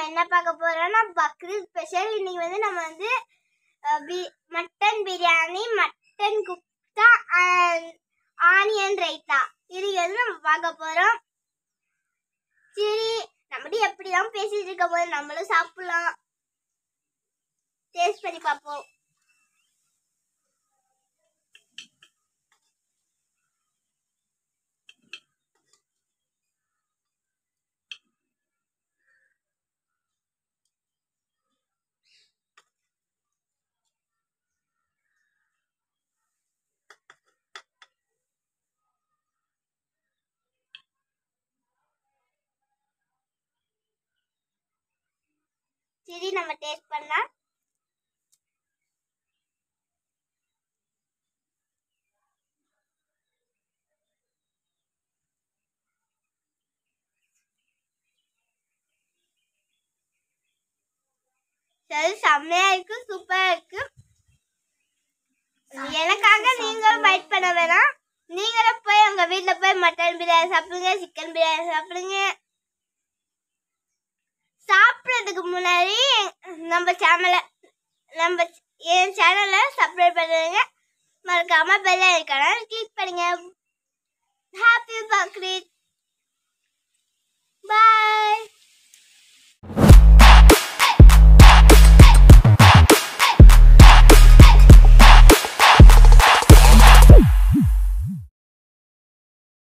என்ன பார்க்க போறோம்னா பக்ரீத் ஸ்பெஷல் இன்னைக்கு வந்து நம்ம வந்து அஹ், பி- மட்டன் பிரியாணி மட்டன் குப்தா and ஆனியன் ரைத்தா இது வந்து நம்ம பார்க்க போறோம் சரி நம்மளும் எப்படிதான் பேசிட்டு இருக்க போது நம்மளும் சாப்பிடலாம் டேஸ்ட் பண்ணி பார்ப்போம் சரி நம்ம டேஸ்ட் பண்ணலாம் சரி செம்மையா இருக்கு சூப்பரா இருக்கு எனக்காக நீங்களும் பைட் பண்ண வேணாம் நீங்களும் போய் உங்க வீட்ல போய் மட்டன் பிரியாணி சாப்பிடுங்க சிக்கன் பிரியாணி சாப்பிடுங்க சாப்பிட்றதுக்கு முன்னாடி நம்ம சேனலை நம்ம என் சேனலை சப்ஸ்கிரைப் பண்ணுங்க மறக்காம பெல் ஐக்கான கிளிக் பண்ணுங்க ஹாப்பி பக்ரீத்